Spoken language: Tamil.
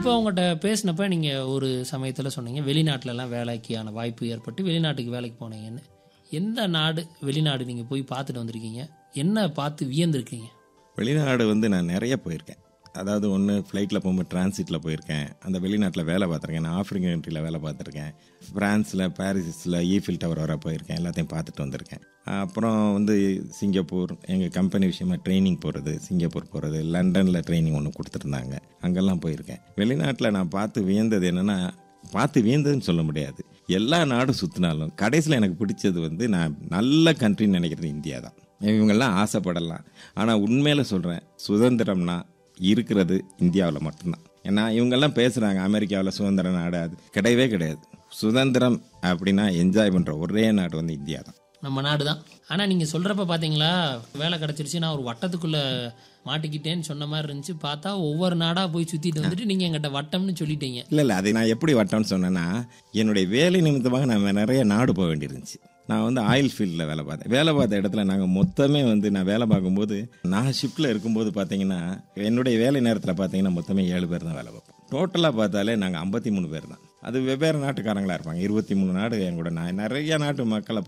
இப்போ உங்கள்கிட்ட பேசினப்ப நீங்கள் ஒரு சமயத்தில் சொன்னீங்க வெளிநாட்டிலலாம் வேலைக்கான வாய்ப்பு ஏற்பட்டு வெளிநாட்டுக்கு வேலைக்கு போனீங்கன்னு எந்த நாடு வெளிநாடு நீங்கள் போய் பார்த்துட்டு வந்திருக்கீங்க என்ன பார்த்து வியந்திருக்கீங்க வெளிநாடு வந்து நான் நிறைய போயிருக்கேன் அதாவது ஒன்று ஃப்ளைட்டில் போகும்போது டிரான்சிட்டில் போயிருக்கேன் அந்த வெளிநாட்டில் வேலை பார்த்துருக்கேன் நான் ஆஃப்ரிக்கன் கண்ட்ரியில் வேலை பார்த்துருக்கேன் ஃப்ரான்ஸில் பாரிஸில் ஈஃபில் டவர் வர போயிருக்கேன் எல்லாத்தையும் பார்த்துட்டு வந்திருக்கேன் அப்புறம் வந்து சிங்கப்பூர் எங்கள் கம்பெனி விஷயமா ட்ரைனிங் போகிறது சிங்கப்பூர் போகிறது லண்டனில் ட்ரைனிங் ஒன்று கொடுத்துருந்தாங்க அங்கெல்லாம் போயிருக்கேன் வெளிநாட்டில் நான் பார்த்து வியந்தது என்னென்னா பார்த்து வியந்ததுன்னு சொல்ல முடியாது எல்லா நாடும் சுற்றினாலும் கடைசியில் எனக்கு பிடிச்சது வந்து நான் நல்ல கண்ட்ரின்னு நினைக்கிறது இந்தியா தான் இவங்கெல்லாம் ஆசைப்படலாம் ஆனால் உண்மையில் சொல்கிறேன் சுதந்திரம்னா இருக்கிறது இந்தியாவில் மட்டும்தான் ஏன்னா இவங்கெல்லாம் பேசுகிறாங்க அமெரிக்காவில் சுதந்திர நாடு அது கிடையவே கிடையாது சுதந்திரம் அப்படின்னா என்ஜாய் பண்ணுற ஒரே நாடு வந்து இந்தியா தான் நம்ம நாடு தான் ஆனால் நீங்கள் சொல்கிறப்ப பார்த்தீங்களா வேலை கிடச்சிருச்சு நான் ஒரு வட்டத்துக்குள்ளே மாட்டிக்கிட்டேன்னு சொன்ன மாதிரி இருந்துச்சு பார்த்தா ஒவ்வொரு நாடாக போய் சுற்றிட்டு வந்துட்டு நீங்கள் எங்கிட்ட வட்டம்னு சொல்லிட்டீங்க இல்லை இல்லை அதை நான் எப்படி வட்டம்னு சொன்னேன்னா என்னுடைய வேலை நிமித்தமாக நான் நிறைய நாடு போக வேண்டியிருந்துச்சு நான் வந்து ஆயில் ஃபீல்டில் வேலை பார்த்தேன் வேலை பார்த்த இடத்துல நாங்கள் மொத்தமே வந்து நான் வேலை பார்க்கும்போது நான் ஷிஃப்ட்டில் இருக்கும்போது பார்த்தீங்கன்னா என்னுடைய வேலை நேரத்தில் பார்த்தீங்கன்னா மொத்தமே ஏழு பேர் தான் வேலை பார்ப்போம் டோட்டலாக பார்த்தாலே நாங்கள் ஐம்பத்தி மூணு பேர் தான் அது வெவ்வேறு நாட்டுக்காரங்களாக இருப்பாங்க இருபத்தி மூணு நாடு என் கூட நான் நிறைய நாட்டு மக்களை